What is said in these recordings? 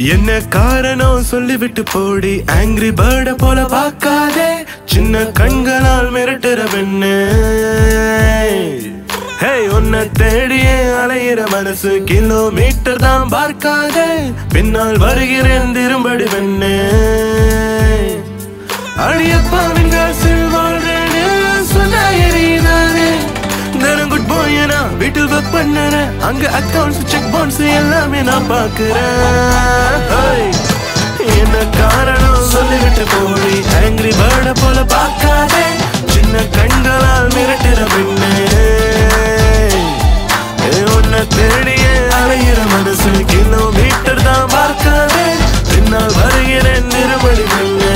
என்ன காரணம் சொல்லிவிட்டு போடி ஆங்கிரி பேர்ட போல பார்க்காதே சின்ன கண்களால் மிரட்டுற பெண்ணு ஹே உன்னை தேடியே அலையிற மனசு கிலோமீட்டர் தான் பார்க்காதே பின்னால் வருகிறேன் திரும்படி பெண்ணு அடியப்பாவின் காசில் வாழ்றேன்னு சொன்னா எரியுதானே தினம் குட் பாய் நான் வீட்டில் ஒர்க் பண்ணுறேன் அங்க அக்கௌண்ட்ஸ் செக் பவுன்ஸ் எல்லாமே நான் பார்க்கிறேன் ஹேய், என்ன காரணம் சொல்லிவிட்டு போடி ஆங்கிரி பேர்ட போல பார்க்காதே சின்ன கண்களால் மிரட்டுற பெண்ணே ஏ, உன்னை தேடியே அலையிற மனசு கிலோமீட்டர் தான் பார்க்காதே பின்னால் வருகிறேன் நிறுவடி பெண்ணே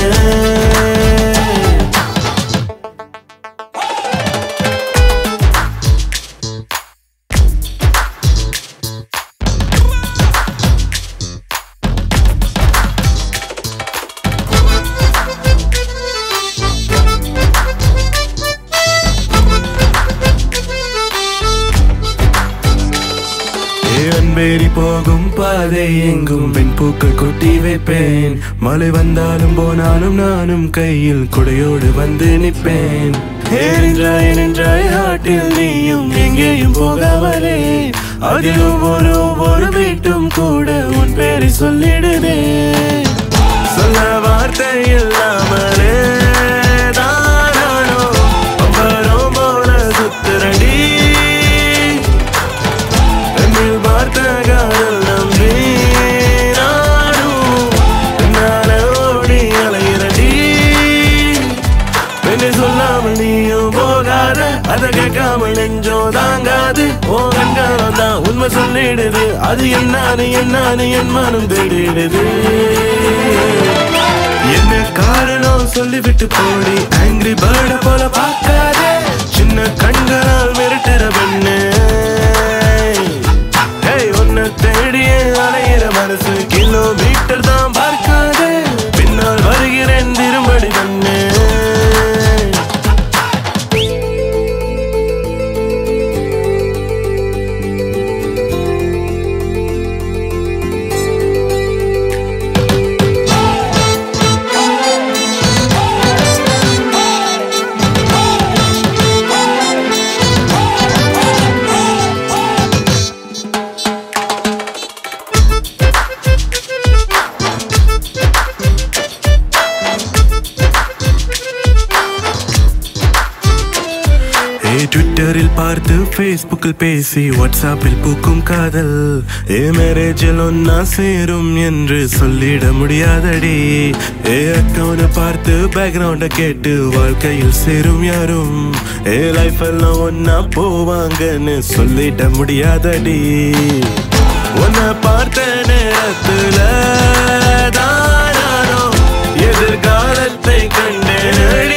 அன்பேறி போகும் பாதை எங்கும் வெண் பூக்கள் கொட்டி வைப்பேன் மழை வந்தாலும் போனாலும் நானும் கையில் குடையோடு வந்து நிற்பேன் ஏனென்றாய் ஏனென்றாய் ஹாட்டில் நீயும் எங்கேயும் போகாமலே அதில் ஒவ்வொரு ஒவ்வொரு வீட்டும் கூட உன் பேரை சொல்லிடுதே சொல்ல வார்த்தை இல்லாமலே தானானோ பம்பரம் போல சுத்துறடி என்னில் பார்த்த காதல் நம்பி நானும் பின்னால ஓடி அலையிறடி பெண்ணை சொல்லாமல் நீயும் போகாத அதை கேட்காமல் நெஞ்சோ தாங்காது ஓ கண்காலம் தான் உண்மை சொல்லிடுது அது என்னானு என்னானு என் மனம் தேடிடுது என்ன காரணம் சொல்லிவிட்டு போடி ஆங்கிரி பேர்ட போல பார்க்காதே சின்ன கண்களால் மிரட்டுற பெண்ணு ஹேய், உன்னை தேடியே அலையிற மனசு கிலோமீட்டர் தான் பார்க்காதே பின்னால் வருகிறேன் திரும்படி பண்ணு ஏ ட்விட்டரில் பார்த்து ஃபேஸ்புக்கில் பேசி வாட்ஸ்அப்பில் பூக்கும் காதல் ஏ மேரேஜில் ஒன்னா சேரும் என்று சொல்லிட முடியாதடி ஏ அக்கௌண்ட பார்த்து பேக்ரவுண்ட கேட்டு வாழ்க்கையில் சேரும் யாரும் ஏ லைஃப் எல்லாம் ஒன்னா போவாங்கன்னு சொல்லிட முடியாதடி உன்னை பார்த்த நேரத்துல தானானோ எதிர்காலத்தை கண்டேனடி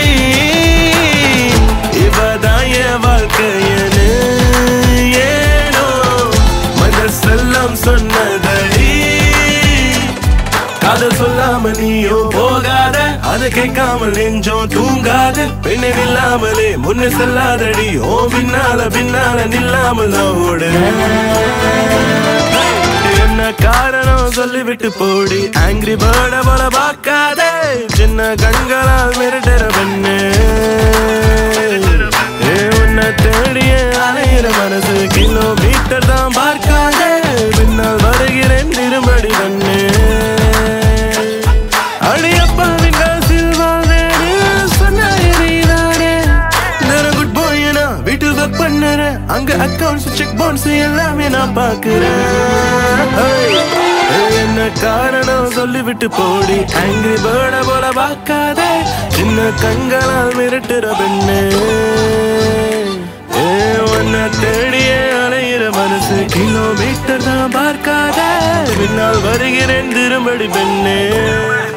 இவதான் என் வாழ்க்கையனு ஏனோ மனசெல்லாம் சொன்னதடி காதல் சொல்லாம நீயும் போகாத அதை கேட்காமல் நெஞ்சம் தூங்காத பெண்ணை நில்லாமலே முன்ன செல்லாதடி ஓ பின்னால பின்னால நில்லாமல் நான் ஓடுறேன் என்ன காரணம் சொல்லிவிட்டு போடி ஆங்கிரி பேர்ட போல பார்க்காதே சின்ன கண்களால் மிரட்டுற பெண்ணு ஏ, உன்னை தேடிய அலையிற மனசு கிலோமீட்டர் தான் பார்க்காதே பின்னால் வருகிறேன் திரும்படி பண்ணு அடியப்பாவின் காசில் வாழ்றேன்னு சொன்னாயே நீதானே நேரம் குட் பாய் நான் வீட்டில் ஒர்க் பண்ணுறேன் அங்க அக்கௌண்ட்ஸ் செக் பவுன்ஸ் எல்லாமே நான் பார்க்கிறேன் ஹேய், என்ன காரணம் சொல்லிவிட்டு போடி ஆங்கிரி பேர்ட போல பார்க்காதே சின்ன கண்களால் மிரட்டுற பெண்ணு ஏ, உன்னை தேடியே அலையிற மனசு கிலோமீட்டர் தான் பார்க்காதே பின்னால் வருகிறேன் திரும்படி பெண்ணே